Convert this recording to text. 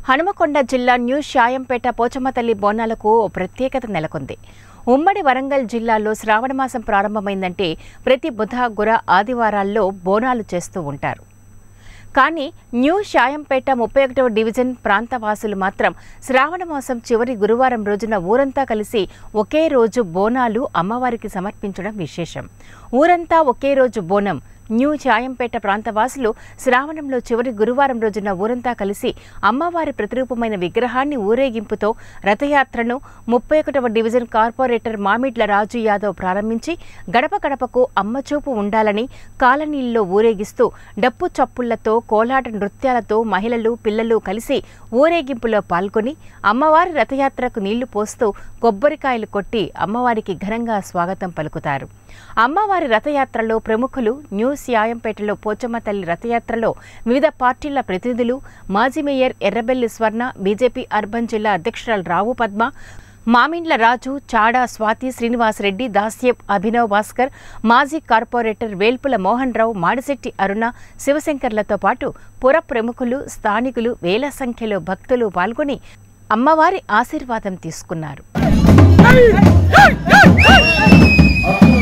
హనుమకొండ జిల్లా న్యూ షాయంపేట పోచమ్మతల్లి బోనాలకు ఓ ప్రత్యేకత నెలకొంది ఉమ్మడి వరంగల్ జిల్లాలో శ్రావణమాసం ప్రారంభమైందంటే ప్రతి బుధ గుర ఆదివారాల్లో బోనాలు చేస్తూ ఉంటారు కానీ న్యూ షాయంపేట ముప్పై ఒకటవ డివిజన్ ప్రాంతవాసులు మాత్రం శ్రావణమాసం చివరి గురువారం రోజున ఊరంతా కలిసి ఒకే రోజు బోనాలు అమ్మవారికి సమర్పించడం విశేషం ఊరంతా ఒకే రోజు బోనం న్యూ చాయంపేట ప్రాంతవాసులు శ్రావణంలో చివరి గురువారం రోజున ఊరంతా కలిసి అమ్మవారి ప్రతిరూపమైన విగ్రహాన్ని ఊరేగింపుతో రథయాత్రను ముప్పై ఒకటవ డివిజన్ కార్పొరేటర్ మామిడ్ల రాజు యాదవ్ ప్రారంభించి గడప గడపకు అమ్మచూపు ఉండాలని కాలనీల్లో ఊరేగిస్తూ డప్పు చప్పుళ్లతో కోలాట నృత్యాలతో మహిళలు పిల్లలు కలిసి ఊరేగింపులో పాల్గొని అమ్మవారి రథయాత్రకు నీళ్లు పోస్తూ కొబ్బరికాయలు కొట్టి అమ్మవారికి ఘనంగా స్వాగతం పలుకుతారు అమ్మవారి రథయాత్రలో ప్రముఖులు న్యూ సియాయంపేటలో పోచమ్మ తల్లి రథయాత్రలో వివిధ పార్టీల ప్రతినిధులు మాజీ మేయర్ ఎర్రబెల్లి స్వర్ణ బీజేపీ అర్బన్ జిల్లా అధ్యక్షురాలు రావు పద్మ మామిండ్ల రాజు చాడా స్వాతి శ్రీనివాసరెడ్డి దాస్యప్ అభినవ్ భాస్కర్ మాజీ కార్పొరేటర్ వేల్పుల మోహన్ రావు మాడిశెట్టి అరుణ శివశంకర్లతో పాటు పుర ప్రముఖులు స్థానికులు వేల సంఖ్యలో భక్తులు పాల్గొని అమ్మవారి ఆశీర్వాదం తీసుకున్నారు Hey! Hey! Hey!